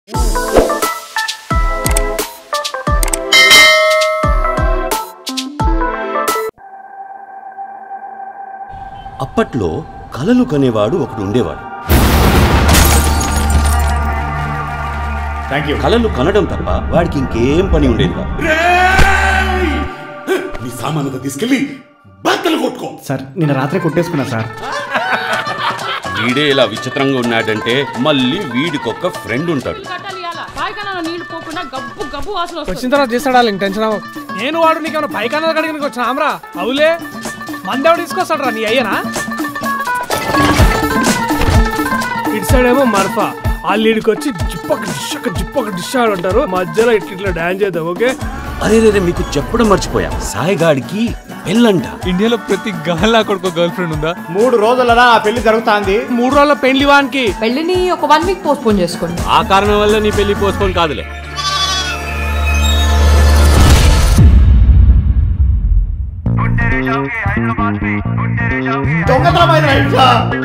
అప్పట్లో కలలు కనేవాడు ఒకడు ఉండేవాడు థ్యాంక్ యూ కలలు కనడం తప్ప వాడికి ఇంకేం పని ఉండేది కాదు నీ సామానంతా తీసుకెళ్ళి బట్టలు కొట్టుకో సార్ నిన్న రాత్రి కొట్టేసుకున్నా సార్ వీడే ఇలా విచిత్రంగా ఉన్నాడంటే మళ్ళీ వీడికొక ఫ్రెండ్ ఉంటాడు కట్టాలియాల పాయకనాల నీళ్లు పోకుండా గబ్బు గబ్బు వాసన వస్తుంది వచ్చిన తర్వాత చేస్తాడా టెన్షన్ అవ్వకు. నేను వాడు నీకేమైనా పైకానాలు కడిగినకి వచ్చిన ఆమ్రా అవులే మందేవాడు తీసుకొస్తాడు రా నీ అయ్యనా ఇటు సైడ్ ఏమో మర్ఫా వాళ్ళు ఈడికి వచ్చి జిప్పక డిష్ ఒక జిప్పక డిష్ అని అంటారు మధ్యలో ఇట్లా ఇట్లా డాన్స్ చేద్దాం ఓకే అరే రే మీకు చెప్పడం మర్చిపోయా సాయిగాడికి పెళ్ళంట ఇండియాలో ప్రతి గహల్లా కొడుకు గర్ల్ ఫ్రెండ్ ఉందా మూడు రోజులరా ఆ పెళ్లి జరుగుతాంది మూడు రోజుల పెళ్లి వానికి పెళ్లిని ఒక వన్ వీక్ పోస్ట్ పోన్ చేసుకోండి ఆ కారణం వల్ల నీ పెళ్లి పోస్ట్పోన్ కాదులే దొంగతనమైన ఇంట్లో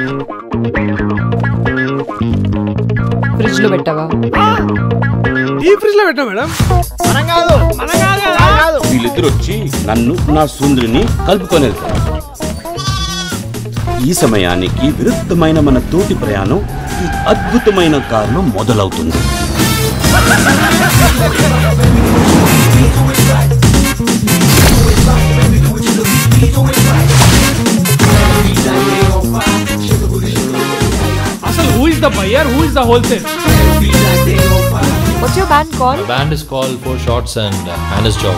ఫ్రిడ్జ్ లో పెట్టావా ఈ ఫ్రిడ్జ్ లో పెట్టా మేడం మనం కాదు మనం కాదు కదా. కాదు వీళ్ళిద్దరు వచ్చి నన్ను నా సుందరిని కలుపుకొని వెళ్తారు ఈ సమయానికి విరుద్ధమైన మన తోటి ప్రయాణం ఈ అద్భుతమైన కారణం మొదలవుతుంది అసలు who is the buyer who is the wholesale what's your band call The band is called Four Shots and uh, Hannah's Job.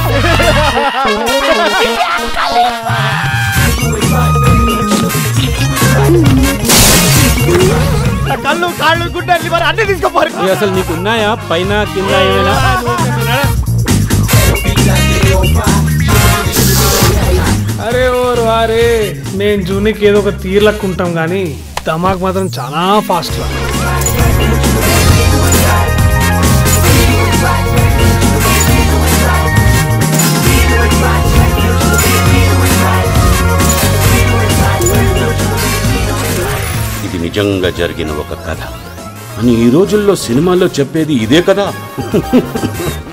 కళ్ళు కాళ్ళు గుడ్డలు మరి అన్ని తీసుకోపోరు అసలు నీకు ఉన్నాయా పైన కింద ఏమైనా అరే ఓరు అరే నేను జూనికి ఏదో ఒక తీర్లకు ఉంటాం కానీ ధమాక్ మాత్రం చాలా ఫాస్ట్ రా ఇది నిజంగా జరిగిన ఒక కథ అని ఈ రోజుల్లో సినిమాల్లో చెప్పేది ఇదే కదా